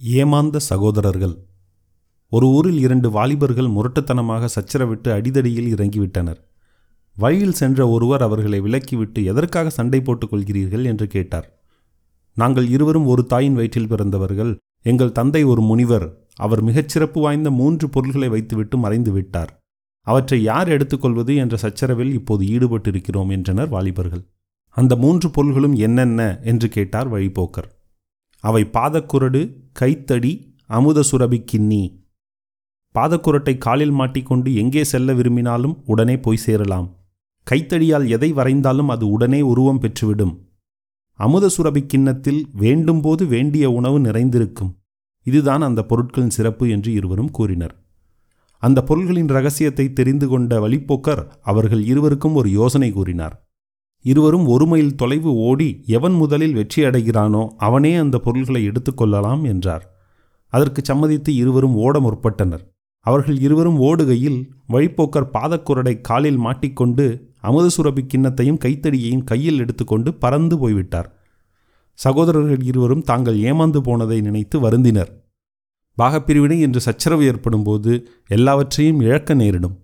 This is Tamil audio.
ஏமாந்த சகோதரர்கள் ஒரு ஊரில் இரண்டு வாலிபர்கள் முரட்டுத்தனமாக சச்சரவிட்டு அடிதடியில் இறங்கிவிட்டனர் வழியில் சென்ற ஒருவர் அவர்களை விலக்கிவிட்டு எதற்காக சண்டை போட்டுக் கொள்கிறீர்கள் என்று கேட்டார் நாங்கள் இருவரும் ஒரு தாயின் வயிற்றில் பிறந்தவர்கள் எங்கள் தந்தை ஒரு முனிவர் அவர் மிகச்சிறப்பு வாய்ந்த மூன்று பொருள்களை வைத்துவிட்டு மறைந்து விட்டார் அவற்றை யார் எடுத்துக்கொள்வது என்ற சச்சரவில் இப்போது ஈடுபட்டிருக்கிறோம் என்றனர் வாலிபர்கள் அந்த மூன்று பொருள்களும் என்னென்ன என்று கேட்டார் வழிபோக்கர் அவை பாதக்குரடு கைத்தடி அமுத சுரபி கிண்ணி பாதக்குரட்டை காலில் மாட்டிக்கொண்டு எங்கே செல்ல விரும்பினாலும் உடனே போய் சேரலாம் கைத்தடியால் எதை வரைந்தாலும் அது உடனே உருவம் பெற்றுவிடும் அமுத சுரபி கிண்ணத்தில் வேண்டும்போது வேண்டிய உணவு நிறைந்திருக்கும் இதுதான் அந்த பொருட்களின் சிறப்பு என்று இருவரும் கூறினர் அந்த பொருள்களின் ரகசியத்தை தெரிந்து கொண்ட வழிப்போக்கர் அவர்கள் இருவருக்கும் ஒரு யோசனை கூறினார் இருவரும் ஒரு மைல் தொலைவு ஓடி எவன் முதலில் வெற்றி அடைகிறானோ அவனே அந்த பொருள்களை எடுத்துக்கொள்ளலாம் என்றார் அதற்கு சம்மதித்து இருவரும் ஓட முற்பட்டனர் அவர்கள் இருவரும் ஓடுகையில் வழிப்போக்கர் பாதக்குரடை காலில் மாட்டிக்கொண்டு அமுதசுரபி கிண்ணத்தையும் கைத்தடியையும் கையில் எடுத்துக்கொண்டு பறந்து போய்விட்டார் சகோதரர்கள் இருவரும் தாங்கள் ஏமாந்து போனதை நினைத்து வருந்தினர் பாகப்பிரிவினை என்று சச்சரவு ஏற்படும் போது எல்லாவற்றையும் இழக்க நேரிடும்